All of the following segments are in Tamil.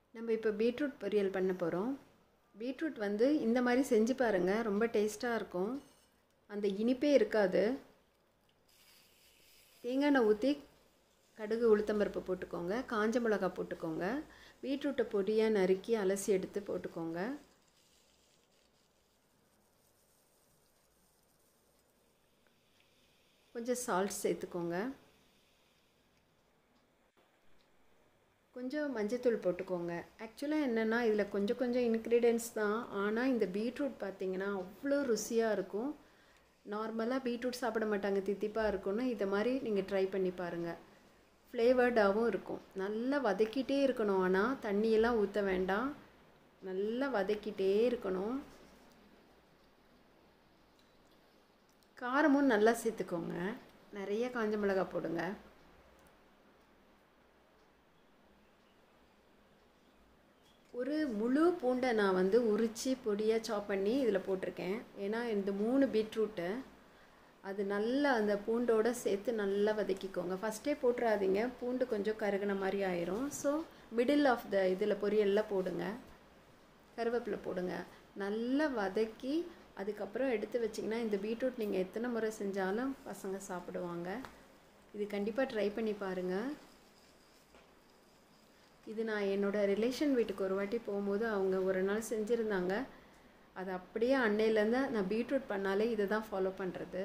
நம்ம இப்போ பீட்ரூட் பொரியல் பண்ண போகிறோம் பீட்ரூட் வந்து இந்த மாதிரி செஞ்சு பாருங்கள் ரொம்ப டேஸ்ட்டாக இருக்கும் அந்த இனிப்பே இருக்காது தேங்காய் எண்ணெய் ஊற்றி கடுகு உளுத்தம்பருப்பு போட்டுக்கோங்க காஞ்ச மிளகா போட்டுக்கோங்க பீட்ரூட்டை பொடியாக நறுக்கி அலசி எடுத்து போட்டுக்கோங்க கொஞ்சம் சால்ட் சேர்த்துக்கோங்க கொஞ்சம் மஞ்சத்தூள் போட்டுக்கோங்க ஆக்சுவலாக என்னென்னா இதில் கொஞ்சம் கொஞ்சம் இன்க்ரீடியன்ஸ் தான் ஆனால் இந்த பீட்ரூட் பார்த்தீங்கன்னா அவ்வளோ ருசியாக இருக்கும் நார்மலாக பீட்ரூட் சாப்பிட மாட்டாங்க தித்திப்பாக இருக்கும்னு இதை மாதிரி நீங்கள் ட்ரை பண்ணி பாருங்கள் ஃப்ளேவர்டாகவும் இருக்கும் நல்லா வதக்கிட்டே இருக்கணும் ஆனால் தண்ணியெல்லாம் ஊற்ற வேண்டாம் நல்லா வதக்கிட்டே இருக்கணும் காரமும் நல்லா சேர்த்துக்கோங்க நிறைய காஞ்ச மிளகாய் போடுங்க ஒரு முழு பூண்டை நான் வந்து உரித்து பொடியாக சாப் பண்ணி இதில் போட்டிருக்கேன் ஏன்னா இந்த மூணு பீட்ரூட்டை அது நல்லா அந்த பூண்டோடு சேர்த்து நல்லா வதக்கிக்கோங்க ஃபஸ்ட்டே போட்டுறாதீங்க பூண்டு கொஞ்சம் கருகின மாதிரி ஆயிரும் ஸோ மிடில் ஆஃப் த இதில் பொரியலில் போடுங்க கருவேப்பிலை போடுங்க நல்லா வதக்கி அதுக்கப்புறம் எடுத்து வச்சிங்கன்னா இந்த பீட்ரூட் நீங்கள் எத்தனை முறை செஞ்சாலும் பசங்க சாப்பிடுவாங்க இது கண்டிப்பாக ட்ரை பண்ணி பாருங்கள் இது நான் என்னோடய ரிலேஷன் வீட்டுக்கு ஒரு வாட்டி போகும்போது அவங்க ஒரு நாள் செஞ்சுருந்தாங்க அது அப்படியே அன்னையிலேருந்து நான் பீட்ரூட் பண்ணாலே இதை தான் ஃபாலோ பண்ணுறது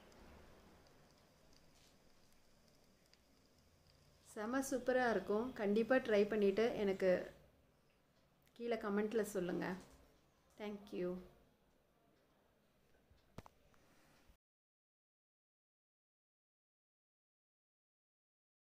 செம சூப்பராக இருக்கும் கண்டிப்பாக ட்ரை பண்ணிவிட்டு எனக்கு கீழே கமெண்ட்டில் சொல்லுங்கள் தேங்க்யூ